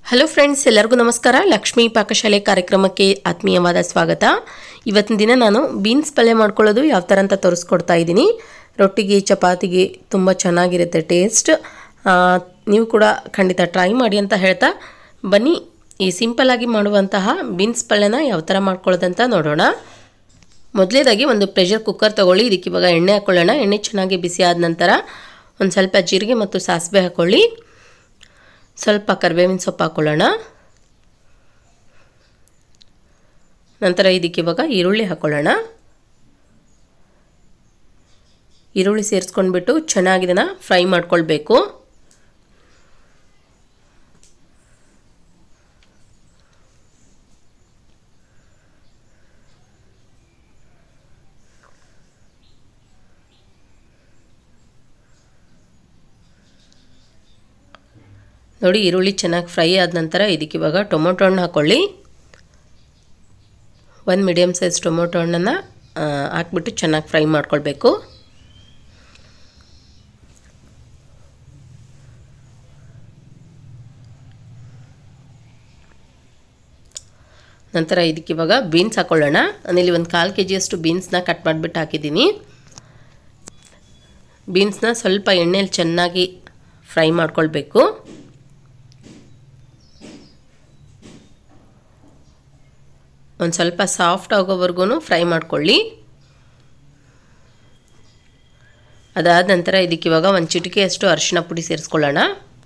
hello friends ಎಲ್ಲರಿಗೂ ನಮಸ್ಕಾರ ಲಕ್ಷ್ಮೀ ಪಾಕಶಾಲೆ ಕಾರ್ಯಕ್ರಮಕ್ಕೆ ಆತ್ಮೀಯವಾದ ಸ್ವಾಗತ ಇವತ್ತಿನ ದಿನ ನಾನು ಬೀನ್ಸ್ ಪಲ್ಯ ಮಾಡ್ಕೊಳ್ಳೋದು ಯಾವ ಥರ ಅಂತ ತೋರಿಸ್ಕೊಡ್ತಾ ಇದ್ದೀನಿ ರೊಟ್ಟಿಗೆ ಚಪಾತಿಗೆ ತುಂಬ ಚೆನ್ನಾಗಿರುತ್ತೆ ಟೇಸ್ಟ್ ಆ, ನೀವು ಕೂಡ ಖಂಡಿತ ಟ್ರೈ ಮಾಡಿ ಅಂತ ಹೇಳ್ತಾ ಬನ್ನಿ ಈ ಸಿಂಪಲ್ಲಾಗಿ ಮಾಡುವಂತಹ ಬೀನ್ಸ್ ಪಲ್ಯನ ಯಾವ ಥರ ಮಾಡ್ಕೊಳ್ಳೋದಂತ ನೋಡೋಣ ಮೊದಲೇದಾಗಿ ಒಂದು ಪ್ರೆಷರ್ ಕುಕ್ಕರ್ ತೊಗೊಳ್ಳಿ ಇದಕ್ಕೆ ಇವಾಗ ಎಣ್ಣೆ ಹಾಕ್ಕೊಳ್ಳೋಣ ಎಣ್ಣೆ ಚೆನ್ನಾಗಿ ಬಿಸಿ ಆದ ನಂತರ ಒಂದು ಸ್ವಲ್ಪ ಜೀರಿಗೆ ಮತ್ತು ಸಾಸಿವೆ ಹಾಕ್ಕೊಳ್ಳಿ ಸ್ವಲ್ಪ ಕರಿಬೇವಿನ ಸೊಪ್ಪು ಹಾಕ್ಕೊಳ್ಳೋಣ ನಂತರ ಇದಕ್ಕೆ ಇವಾಗ ಈರುಳ್ಳಿ ಹಾಕ್ಕೊಳ್ಳೋಣ ಈರುಳ್ಳಿ ಸೇರಿಸ್ಕೊಂಡ್ಬಿಟ್ಟು ಚೆನ್ನಾಗಿ ಇದನ್ನು ಫ್ರೈ ಮಾಡ್ಕೊಳ್ಬೇಕು ನೋಡಿ ಈರುಳ್ಳಿ ಚೆನ್ನಾಗಿ ಫ್ರೈ ಆದ ನಂತರ ಇದಕ್ಕೆ ಇವಾಗ ಟೊಮೊಟೊ ಹಣ್ಣು ಹಾಕ್ಕೊಳ್ಳಿ ಒಂದು ಮೀಡಿಯಮ್ ಸೈಜ್ ಟೊಮೊಟೊ ಹಣ್ಣನ್ನು ಹಾಕ್ಬಿಟ್ಟು ಚೆನ್ನಾಗಿ ಫ್ರೈ ಮಾಡ್ಕೊಳ್ಬೇಕು ನಂತರ ಇದಕ್ಕೆ ಇವಾಗ ಬೀನ್ಸ್ ಹಾಕ್ಕೊಳ್ಳೋಣ ನಾನಿಲ್ಲಿ ಒಂದು ಕಾಲು ಕೆ ಜಿಯಷ್ಟು ಬೀನ್ಸ್ನ ಕಟ್ ಮಾಡಿಬಿಟ್ಟು ಹಾಕಿದ್ದೀನಿ ಬೀನ್ಸ್ನ ಸ್ವಲ್ಪ ಎಣ್ಣೆಯಲ್ಲಿ ಚೆನ್ನಾಗಿ ಫ್ರೈ ಮಾಡ್ಕೊಳ್ಬೇಕು ಒಂದು ಸ್ವಲ್ಪ ಸಾಫ್ಟ್ ಆಗೋವರೆಗೂ ಫ್ರೈ ಮಾಡ್ಕೊಳ್ಳಿ ಅದಾದ ನಂತರ ಇದಕ್ಕೆ ಇವಾಗ ಒಂದು ಚಿಟಿಕೆಯಷ್ಟು ಅರಿಶಿಣ ಪುಡಿ ಸೇರಿಸ್ಕೊಳ್ಳೋಣ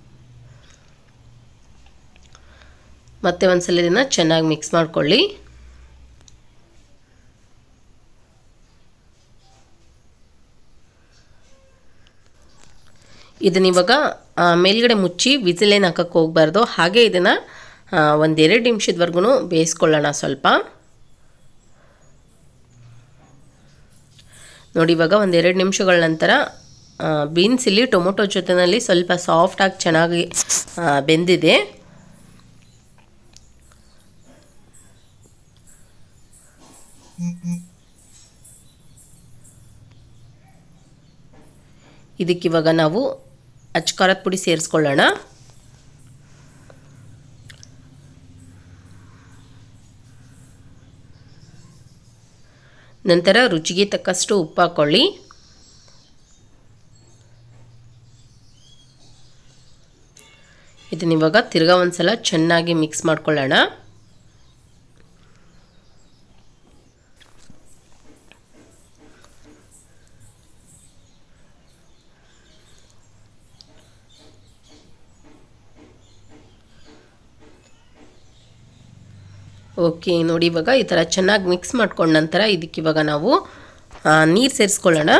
ಮತ್ತೆ ಒಂದ್ಸಲ ಇದನ್ನು ಚೆನ್ನಾಗಿ ಮಿಕ್ಸ್ ಮಾಡ್ಕೊಳ್ಳಿ ಇದನ್ನ ಇವಾಗ ಮೇಲ್ಗಡೆ ಮುಚ್ಚಿ ವಿಸಿಲೇನು ಹಾಕಕ್ಕೆ ಹೋಗಬಾರ್ದು ಹಾಗೆ ಇದನ್ನು ಒಂದೆರಡು ನಿಮಿಷದವರೆಗೂ ಬೇಯಿಸ್ಕೊಳ್ಳೋಣ ಸ್ವಲ್ಪ ನೋಡಿ ಇವಾಗ ಒಂದೆರಡು ನಿಮಿಷಗಳ ನಂತರ ಬೀನ್ಸ್ ಇಲ್ಲಿ ಟೊಮೊಟೊ ಜೊತೆಯಲ್ಲಿ ಸ್ವಲ್ಪ ಸಾಫ್ಟಾಗಿ ಚೆನ್ನಾಗಿ ಬೆಂದಿದೆ ಇದಕ್ಕಿವಾಗ ನಾವು ಅಚ್ಕಾರದ ಪುಡಿ ಸೇರಿಸ್ಕೊಳ್ಳೋಣ ನಂತರ ರುಚಿಗೆ ತಕ್ಕಷ್ಟು ಉಪ್ಪು ಹಾಕ್ಕೊಳ್ಳಿ ಇದನ್ನ ಇವಾಗ ತಿರ್ಗಾ ಒಂದ್ಸಲ ಚೆನ್ನಾಗಿ ಮಿಕ್ಸ್ ಮಾಡ್ಕೊಳ್ಳೋಣ ಓಕೆ ನೋಡಿ ಇವಾಗ ಈ ಥರ ಚೆನ್ನಾಗಿ ಮಿಕ್ಸ್ ಮಾಡ್ಕೊಂಡ ನಂತರ ಇದಕ್ಕೆ ಇವಾಗ ನಾವು ನೀರು ಸೇರಿಸ್ಕೊಳ್ಳೋಣ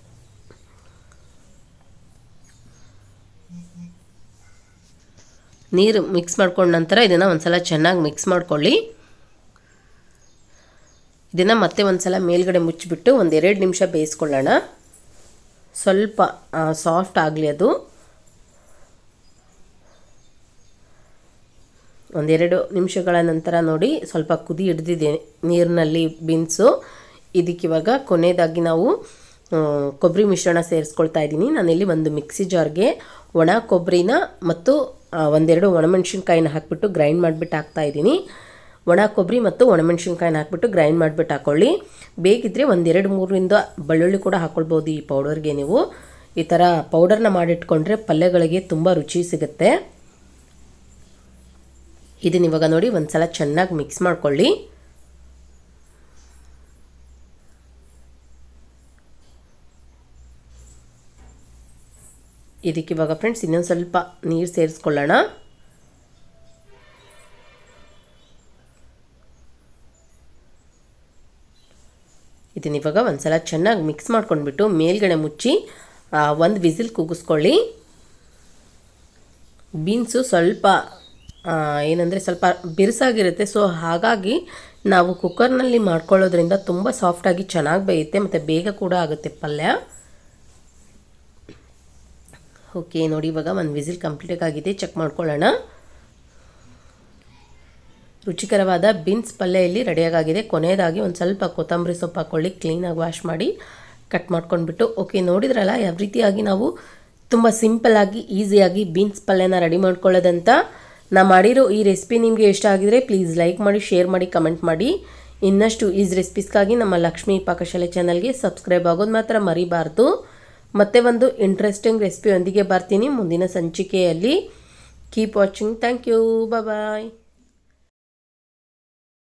ನೀರು ಮಿಕ್ಸ್ ಮಾಡ್ಕೊಂಡ ನಂತರ ಇದನ್ನು ಒಂದ್ಸಲ ಚೆನ್ನಾಗಿ ಮಿಕ್ಸ್ ಮಾಡ್ಕೊಳ್ಳಿ ಇದನ್ನು ಮತ್ತೆ ಒಂದ್ಸಲ ಮೇಲ್ಗಡೆ ಮುಚ್ಚಿಬಿಟ್ಟು ಒಂದೆರಡು ನಿಮಿಷ ಬೇಯಿಸ್ಕೊಳ್ಳೋಣ ಸ್ವಲ್ಪ ಸಾಫ್ಟ್ ಆಗಲಿ ಅದು ಒಂದೆರಡು ನಿಮಿಷಗಳ ನಂತರ ನೋಡಿ ಸ್ವಲ್ಪ ಕುದಿ ಹಿಡ್ದಿದೆ ನೀರಿನಲ್ಲಿ ಬೀನ್ಸು ಇದಕ್ಕಿವಾಗ ಕೊನೆಯದಾಗಿ ನಾವು ಕೊಬ್ಬರಿ ಮಿಶ್ರಣ ಸೇರಿಸ್ಕೊಳ್ತಾ ಇದ್ದೀನಿ ನಾನಿಲ್ಲಿ ಒಂದು ಮಿಕ್ಸಿ ಜಾರ್ಗೆ ಒಣ ಕೊಬ್ಬರಿನ ಮತ್ತು ಒಂದೆರಡು ಒಣಮೆಣ್ಸಿನ್ಕಾಯಿನ ಹಾಕ್ಬಿಟ್ಟು ಗ್ರೈಂಡ್ ಮಾಡಿಬಿಟ್ಟು ಹಾಕ್ತಾಯಿದ್ದೀನಿ ಒಣ ಕೊಬ್ಬರಿ ಮತ್ತು ಒಣಮೆಣ್ಸಿನ್ಕಾಯಿನ ಹಾಕ್ಬಿಟ್ಟು ಗ್ರೈಂಡ್ ಮಾಡಿಬಿಟ್ಟು ಹಾಕ್ಕೊಳ್ಳಿ ಬೇಕಿದ್ದರೆ ಒಂದೆರಡು ಮೂರರಿಂದ ಬೆಳ್ಳುಳ್ಳಿ ಕೂಡ ಹಾಕ್ಕೊಳ್ಬೋದು ಈ ಪೌಡರ್ಗೆ ನೀವು ಈ ಥರ ಪೌಡರ್ನ ಮಾಡಿಟ್ಕೊಂಡ್ರೆ ಪಲ್ಯಗಳಿಗೆ ತುಂಬ ರುಚಿ ಸಿಗುತ್ತೆ ಇದನ್ನ ಇವಾಗ ನೋಡಿ ಒಂದು ಸಲ ಚೆನ್ನಾಗಿ ಮಿಕ್ಸ್ ಮಾಡ್ಕೊಳ್ಳಿ ಇದಕ್ಕೆ ಇವಾಗ ಫ್ರೆಂಡ್ಸ್ ಇನ್ನೊಂದು ಸ್ವಲ್ಪ ನೀರು ಸೇರಿಸ್ಕೊಳ್ಳೋಣ ಇದನ್ನ ಇವಾಗ ಒಂದು ಸಲ ಚೆನ್ನಾಗಿ ಮಿಕ್ಸ್ ಮಾಡ್ಕೊಂಡ್ಬಿಟ್ಟು ಮೇಲ್ಗಡೆ ಮುಚ್ಚಿ ಒಂದು ವಿಸಿಲ್ ಕೂಗಿಸ್ಕೊಳ್ಳಿ ಬೀನ್ಸು ಸ್ವಲ್ಪ ಏನಂದರೆ ಸ್ವಲ್ಪ ಬಿರುಸಾಗಿರುತ್ತೆ ಸೊ ಹಾಗಾಗಿ ನಾವು ಕುಕ್ಕರ್ನಲ್ಲಿ ಮಾಡ್ಕೊಳ್ಳೋದ್ರಿಂದ ತುಂಬ ಸಾಫ್ಟಾಗಿ ಚೆನ್ನಾಗಿ ಬೇಯುತ್ತೆ ಮತ್ತು ಬೇಗ ಕೂಡ ಆಗುತ್ತೆ ಪಲ್ಯ ಓಕೆ ನೋಡಿ ಇವಾಗ ಒಂದು ವಿಸಿಲ್ ಕಂಪ್ಲೀಟ್ ಆಗಿದೆ ಚೆಕ್ ಮಾಡ್ಕೊಳ್ಳೋಣ ರುಚಿಕರವಾದ ಬೀನ್ಸ್ ಪಲ್ಯ ಇಲ್ಲಿ ರೆಡಿಯಾಗಿದೆ ಕೊನೆಯದಾಗಿ ಒಂದು ಸ್ವಲ್ಪ ಕೊತ್ತಂಬರಿ ಸೊಪ್ಪು ಹಾಕ್ಕೊಳ್ಳಿ ಕ್ಲೀನಾಗಿ ವಾಶ್ ಮಾಡಿ ಕಟ್ ಮಾಡ್ಕೊಂಡ್ಬಿಟ್ಟು ಓಕೆ ನೋಡಿದ್ರಲ್ಲ ಯಾವ ರೀತಿಯಾಗಿ ನಾವು ತುಂಬ ಸಿಂಪಲ್ಲಾಗಿ ಈಸಿಯಾಗಿ ಬೀನ್ಸ್ ಪಲ್ಯನ ರೆಡಿ ಮಾಡ್ಕೊಳ್ಳೋದಂತ ನಾ ಮಾಡಿರೋ ಈ ರೆಸಿಪಿ ನಿಮಗೆ ಇಷ್ಟ ಆಗಿದ್ರೆ ಪ್ಲೀಸ್ ಲೈಕ್ ಮಾಡಿ ಶೇರ್ ಮಾಡಿ ಕಮೆಂಟ್ ಮಾಡಿ ಇನ್ನಷ್ಟು ಈಸ್ ರೆಸಿಪೀಸ್ಗಾಗಿ ನಮ್ಮ ಲಕ್ಷ್ಮೀ ಪಾಕಶಾಲೆ ಚಾನಲ್ಗೆ ಸಬ್ಸ್ಕ್ರೈಬ್ ಆಗೋದು ಮಾತ್ರ ಮರಿಬಾರ್ದು ಮತ್ತೆ ಒಂದು ಇಂಟ್ರೆಸ್ಟಿಂಗ್ ರೆಸಿಪಿಯೊಂದಿಗೆ ಬರ್ತೀನಿ ಮುಂದಿನ ಸಂಚಿಕೆಯಲ್ಲಿ keep watching thank you bye